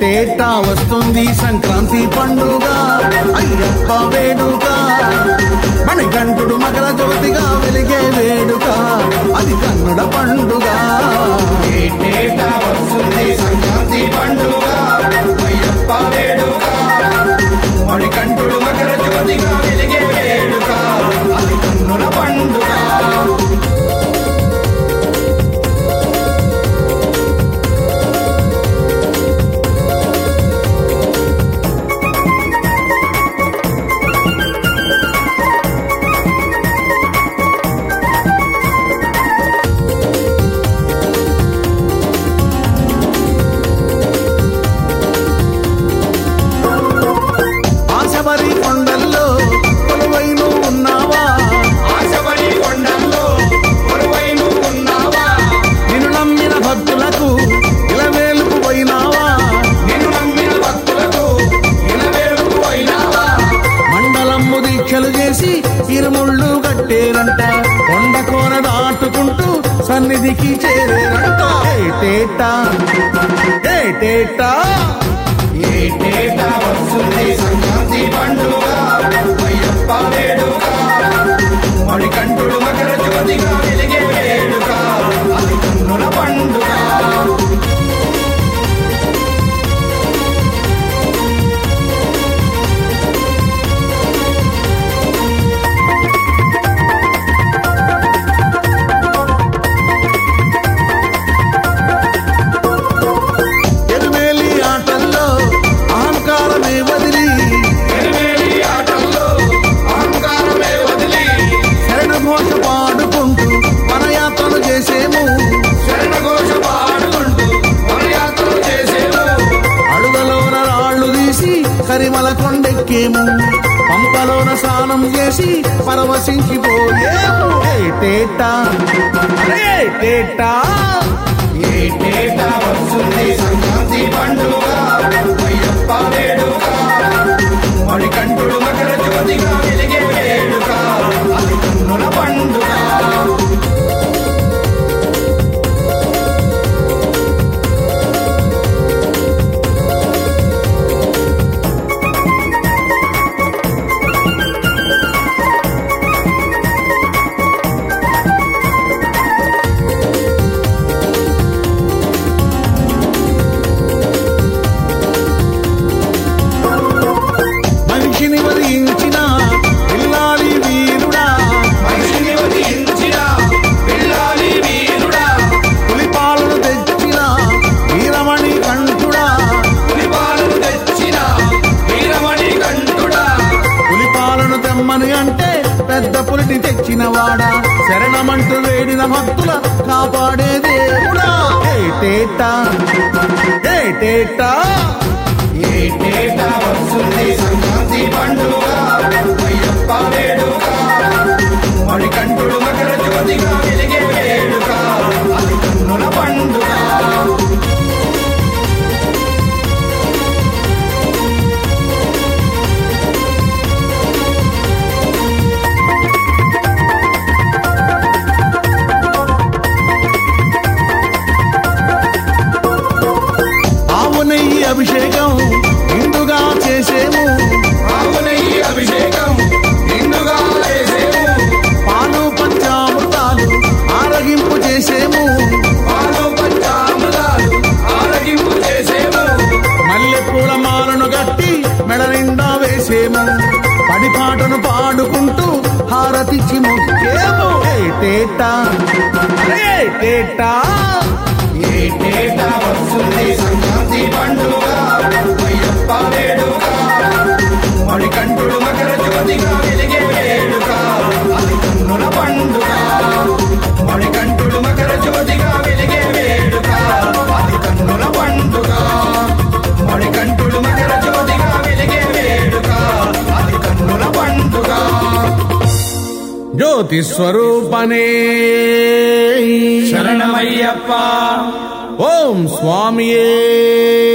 ఏటేటా వస్తుంది సంక్రాంతి పండుగ అయ్యప్ప వేడుక మణికంఠుడు మకర జ్యోతిగా వెలిగే వేడుక అది కన్నుడ పండుగ ఏటేటా వస్తుంది సంక్రాంతి పండుగ అయ్యప్ప వేడుక మణికంఠుడు మకర జ్యోతిగా వెలిగే వేడుక అది కన్నుల పండుగ ఆశబరి కొండల్లో కొలువైను ఉన్నావా ఆశబడి కొండల్లో కొలువైను ఉన్నావా నిన్ను నమ్మిన భక్తులకు ఇలవేలుకు పోయినావా నిన్ను నమ్మిన భక్తులకు ఇనవేలుకు అయినావా మండలమ్ము దీక్షలు చేసి ఇరుముళ్ళు కట్టేరంట కొండ కోన దాటుకుంటూ సన్నిధికి చేరేరంట ఏటేటా ఏటేటా ఏటేటా వస్తుంది సంక్రాంతి పండుగ అయ్యప్ప వేడుక మణికంఠుడు మకర జ్యోతిగా వెలిగే వేడుక అది కన్నుల పండుగ ఎరుమేలి ఆటల్లో అహంకారమే వదిలి ఎనిమిది ఆటల్లో అహంకారమే వదిలి శరణ ఘోష పాడుకుంటూ వనయాత్రలు చేసేము శరణఘోష పాడుకుంటూ వనయాత్రలు చేసేము అడుగలోన రాళ్ళు తీసి కరిమల కొండెక్కేము పంపలోన స్నానం చేసి పరవశించిపోయేము ఏటేటా ఏటేటా ఏటేటా వస్తుంది సంక్రాంతి పండుగ అయ్యప్ప వేడుక మణికంఠుడు మకర జ్యోతిగా వెలిగే వేడుక అది కన్నుల పండుగ మనిషిని వరించిన పిల్లాలి వీరుడా మనిషిని వధించిన పిల్లాలి వీరుడా పులిపాలను తెచ్చిన వీరమణి కంఠుడా పులిపాలను తెచ్చిన వీరమణి కంఠుడా పులిపాలను తెమ్మని అంటే పెద్ద పులిని తెచ్చిన వాడా శరణమంటూ వేడిన భక్తుల కాపాడే దేవుడా ఏటేటా ఏటేటా ఏటేటా వస్తుంది సంక్రాంతి పండుగ అయ్యప్ప వేడుక మణికంఠుడు మకర జ్యోతిగా వెలిగే వేడుక అది కన్నుల పండుగ ఆవు నెయ్యి అభిషేకం నిండుగా చేసేము ఆవునెయ్యి అభిషేకం నిండుగా చేసేము పాలు పంచామృతాలు ఆరగింపు చేసేము పాలు పంచామృతాలు ఆరగింపు చేసేము మల్లెపూల మాలను గట్టి మెడ నిండా వేసేము పడిపాటను పాడుకుంటూ హారతిచ్చి మొక్కేము ఏటేటా ఏటేటా ఏటేటా వస్తుంది సంక్రాంతి పండుగ అయ్యప్ప వేడుక మణికంఠుడు మకర జ్యోతిగా వెలిగే వేడుక అది కన్నుల పండుగ మణికంఠుడు మకర జ్యోతిగా వెలిగే వేడుక అది కన్నుల పండుగ మణికంఠుడు మకర జ్యోతిగా వెలిగే వేడుక అది కన్నుల పండుగ జ్యోతి స్వరూపనే శరణమయ్యప్ప ఓం స్వామియే